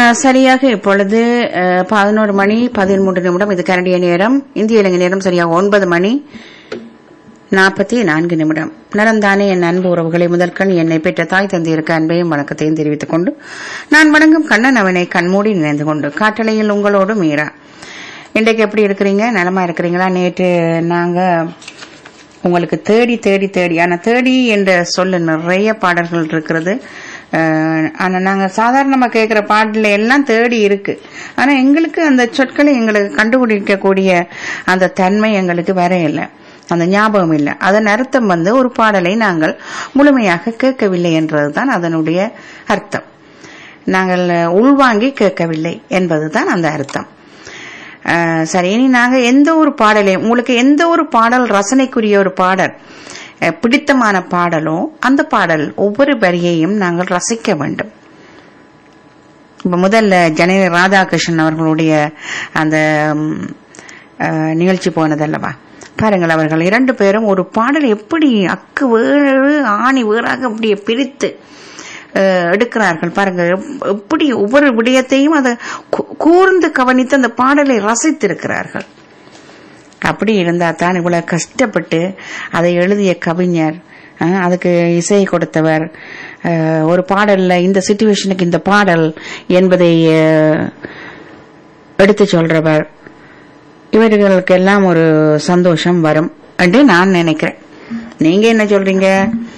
சரியாக இப்பொழுது பதினோரு மணி பதிமூன்று நிமிடம் இது கனடிய நேரம் இந்திய இலங்கை நேரம் சரியாக ஒன்பது மணி நாற்பத்தி நான்கு நிமிடம் நலந்தானே என் அன்பு உறவுகளை முதற்கண் என்னை பெற்ற தாய் தந்தையருக்கு அன்பையும் வணக்கத்தையும் தெரிவித்துக் கொண்டு நான் வணங்கும் கண்ணன் அவனை கண்மூடி நினைந்து கொண்டு காட்டளையில் உங்களோடு மீரா இன்றைக்கு எப்படி இருக்கிறீங்க நலமா இருக்கிறீங்களா நேற்று நாங்க உங்களுக்கு தேடி தேடி தேடி ஆனா தேடி என்ற சொல்ல நிறைய பாடல்கள் இருக்கிறது அஹ், ஆனா நாங்க சாதாரணமா கேட்கிற பாடல எல்லாம் தேடி இருக்கு ஆனா எங்களுக்கு அந்த சொற்களை எங்களுக்கு கண்டுபிடிக்கக்கூடிய அந்த தன்மை எங்களுக்கு வர இல்லை அந்த ஞாபகம் இல்லை அதன் அர்த்தம் வந்து ஒரு பாடலை நாங்கள் முழுமையாக கேட்கவில்லை என்றதுதான் அதனுடைய அர்த்தம் நாங்கள் உள்வாங்கி கேட்கவில்லை என்பதுதான் அந்த அர்த்தம் அஹ், சரி இனி நாங்க எந்த ஒரு பாடலையும் உங்களுக்கு எந்த ஒரு பாடல் ரசனைக்குரிய ஒரு பாடல் அஹ், பிடித்தமான பாடலோ அந்த பாடல் ஒவ்வொரு வரியையும் நாங்கள் ரசிக்க வேண்டும் இப்ப முதல்ல ஜனனி ராதாகிருஷ்ணன் அவர்களுடைய அந்த ம், அஹ், நிகழ்ச்சி போனதல்லவா பாருங்கள் அவர்கள் இரண்டு பேரும் ஒரு பாடல் எப்படி அக்கு வேறு ஆணி வேறாக அப்படியே பிரித்து அஹ், எடுக்கிறார்கள் பாருங்க எப்- எப்படி ஒவ்வொரு விடயத்தையும் அதை கூ- கூர்ந்து கவனித்து அந்த பாடலை ரசித்திருக்கிறார்கள் அப்படி இருந்தா தான் இவ்வளவு கஷ்டப்பட்டு அதை எழுதிய கவிஞர் அஹ், அதுக்கு இசை கொடுத்தவர் அஹ், ஒரு பாடல்ல இந்த சுச்சுவேஷனுக்கு இந்த பாடல் என்பதை அஹ், எடுத்து சொல்றவர் இவர்களுக்கெல்லாம் ஒரு சந்தோஷம் வரும் என்று நான் நினைக்கிறேன் நீங்க என்ன சொல்றீங்க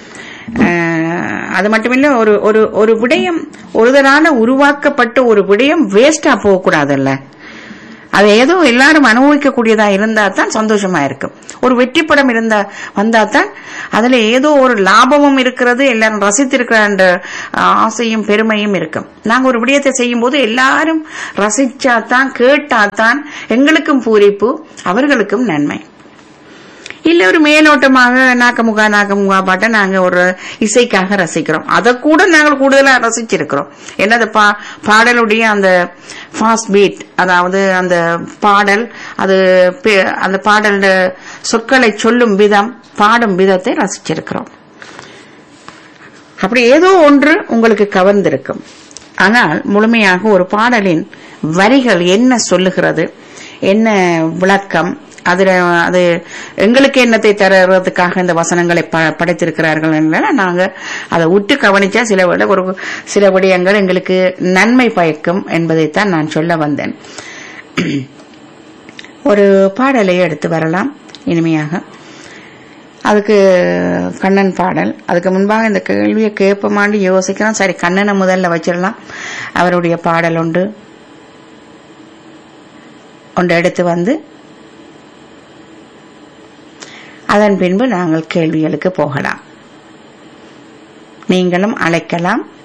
அஹ், அது மட்டுமில்ல ஒரு ஒரு ஒரு விடயம் ஒருதரான உருவாக்கப்பட்ட ஒரு விடயம் வேஸ்டா போக கூடாதுல்ல அது ஏதோ எல்லாரும் அனுபவிக்கக்கூடியதா இருந்தா தான் சந்தோஷமா இருக்கும் ஒரு வெற்றி படம் இருந்தா வந்தா தான் அதுல ஏதோ ஒரு லாபமும் இருக்கிறது எல்லாரும் ரசித்திருக்கிற அந்த ஆசையும் பெருமையும் இருக்கும் நாங்க ஒரு விடயத்தை செய்யும் போது எல்லாரும் ரசிச்சாதான் கேட்டாதான் எங்களுக்கும் பூரிப்பு அவர்களுக்கும் நன்மை இல்ல ஒரு மேலோட்டமாக நாக்கமுகா நாக்கமுகா பாட்டை நாங்க ஒரு இசைக்காக ரசிக்கிறோம் அதை கூட நாங்கள் கூடுதலா ரசிச்சிருக்கிறோம் என்னது பா பாடலுடைய அந்த ஃபாஸ்ட் பீட் அதாவது அந்த பாடல் அது பே- அந்த பாடல் சொற்களை சொல்லும் விதம் பாடும் விதத்தை ரசிச்சிருக்கிறோம் அப்படி ஏதோ ஒன்று உங்களுக்கு கவர்ந்திருக்கும் ஆனால் முழுமையாக ஒரு பாடலின் வரிகள் என்ன சொல்லுகிறது என்ன விளக்கம் அதுல அது எங்களுக்கு என்னத்தை தருவதற்காக இந்த வசனங்களை ப- படைத்திருக்கிறார்கள் என்றால் நாங்க அதை உற்று கவனிச்சா சில விட ஒரு சில விடயங்கள் எங்களுக்கு நன்மை பயக்கும் என்பதைத்தான் நான் சொல்ல வந்தேன் ஒரு பாடலை எடுத்து வரலாம் இனிமையாக அதுக்கு கண்ணன் பாடல் அதுக்கு முன்பாக இந்த கேள்வியை கேட்போமான்னு யோசிக்கிறோம் சரி கண்ணனை முதல்ல வச்சிடலாம் அவருடைய பாடல் உண்டு ஒன்று எடுத்து வந்து அதன் பின்பு நாங்கள் கேள்விகளுக்கு போகலாம் நீங்களும் அழைக்கலாம்